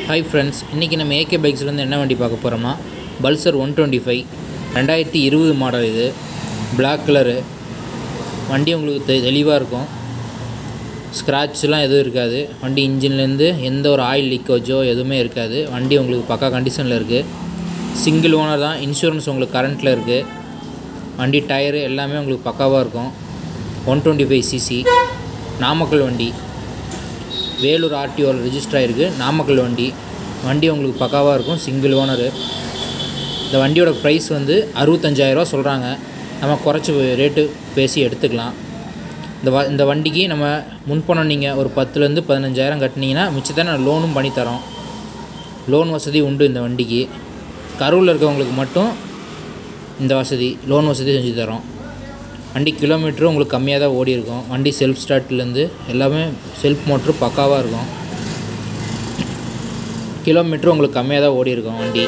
hi friends இன்றைக்கி நம்ம AK பைக்ஸ்லேருந்து என்ன வண்டி பார்க்க போகிறோம்னா பல்சர் ஒன் டுவெண்ட்டி ஃபைவ் ரெண்டாயிரத்தி இருபது மாடல் இது Black கலரு வண்டி உங்களுக்கு தெ தெளிவாக இருக்கும் ஸ்க்ராட்ச்லாம் எதுவும் இருக்காது வண்டி இன்ஜின்லேருந்து எந்த ஒரு ஆயில் லீக்கேஜோ எதுவுமே இருக்காது வண்டி உங்களுக்கு பக்கா கண்டிஷனில் இருக்குது சிங்கிள் ஓனர் தான் இன்சூரன்ஸ் உங்களுக்கு கரண்ட்டில் இருக்குது வண்டி டயரு எல்லாமே உங்களுக்கு பக்காவாக இருக்கும் one twenty five CC Namakkal வண்டி வேலூர் ஆர்டிஓவில் ரெஜிஸ்டர் ஆகிருக்கு நாமக்கல் வண்டி வண்டி உங்களுக்கு பக்காவாக இருக்கும் சிங்கிள் ஓனரு இந்த வண்டியோட ப்ரைஸ் வந்து அறுபத்தஞ்சாயிரரூவா சொல்கிறாங்க நம்ம குறைச்சி ரேட்டு பேசி எடுத்துக்கலாம் இந்த வ இந்த வண்டிக்கு நம்ம முன்பணம் நீங்கள் ஒரு பத்துலேருந்து பதினஞ்சாயிரம் கட்டினீங்கன்னா மிச்சத்தை நான் லோனும் பண்ணித்தரோம் லோன் வசதி உண்டு இந்த வண்டிக்கு கரூரில் இருக்கவங்களுக்கு மட்டும் இந்த வசதி லோன் வசதி செஞ்சு தரோம் வண்டி கிலோமீட்டரும் உங்களுக்கு கம்மியாக தான் ஓடி இருக்கும் வண்டி செல்ஃப் ஸ்டார்ட்லேருந்து எல்லாமே செல்ஃப் மோட்ரு பக்காவாக இருக்கும் கிலோமீட்டரும் உங்களுக்கு கம்மியாக தான் ஓடி இருக்கும் வண்டி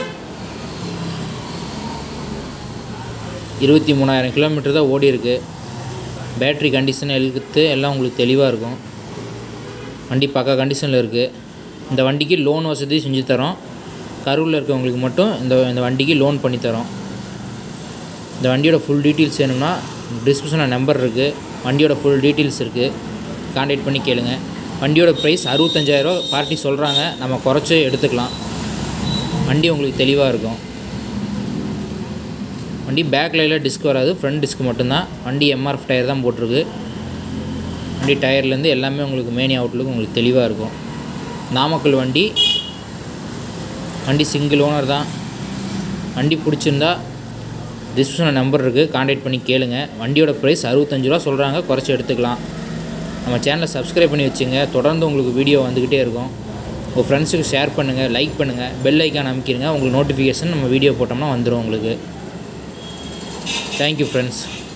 இருபத்தி மூணாயிரம் கிலோமீட்டர் தான் ஓடி இருக்கு பேட்ரி கண்டிஷன் எழுத்து எல்லாம் உங்களுக்கு தெளிவாக இருக்கும் வண்டி பக்கா கண்டிஷனில் இருக்குது இந்த வண்டிக்கு லோன் வசதி செஞ்சு தரோம் கரூரில் இருக்கவங்களுக்கு மட்டும் இந்த இந்த வண்டிக்கு லோன் பண்ணி தரோம் இந்த வண்டியோட ஃபுல் டீட்டெயில்ஸ் வேணும்னா டிஸ்கிரிப்ஷனில் நம்பர் இருக்குது வண்டியோட ஃபுல் டீட்டெயில்ஸ் இருக்குது கான்டாக்ட் பண்ணி கேளுங்க வண்டியோட ப்ரைஸ் அறுபத்தஞ்சாயிரரூவா பார்ட்டி சொல்கிறாங்க நம்ம குறைச்சி எடுத்துக்கலாம் வண்டி உங்களுக்கு தெளிவாக இருக்கும் வண்டி பேக் லைனில் டிஸ்க் வராது ஃப்ரண்ட் டிஸ்க் மட்டும்தான் வண்டி எம்ஆர்எஃப் டயர் தான் போட்டிருக்கு வண்டி டயர்லேருந்து எல்லாமே உங்களுக்கு மேனி அவுட்லுக்கு உங்களுக்கு தெளிவாக இருக்கும் நாமக்கல் வண்டி வண்டி சிங்கிள் ஓனர் தான் வண்டி பிடிச்சிருந்தா டிஸ்கிரிப்ஷனில் நம்பர் இருக்குது கான்டாக்ட் பண்ணி கேளுங்க வண்டியோட ப்ரைஸ் அறுபத்தஞ்சு ரூபா சொல்கிறாங்க குறைச்சி எடுத்துக்கலாம் நம்ம சேனலை சப்ஸ்கிரைப் பண்ணி வச்சுங்க தொடர்ந்து உங்களுக்கு வீடியோ வந்துக்கிட்டே இருக்கும் உங்கள் ஃப்ரெண்ட்ஸுக்கு ஷேர் பண்ணுங்கள் லைக் பண்ணுங்கள் பெல் ஐக்கான் அமைக்கிடுங்க உங்களுக்கு நோட்டிஃபிகேஷன் நம்ம வீடியோ போட்டோம்னா வந்துடும் உங்களுக்கு தேங்க்யூ ஃப்ரெண்ட்ஸ்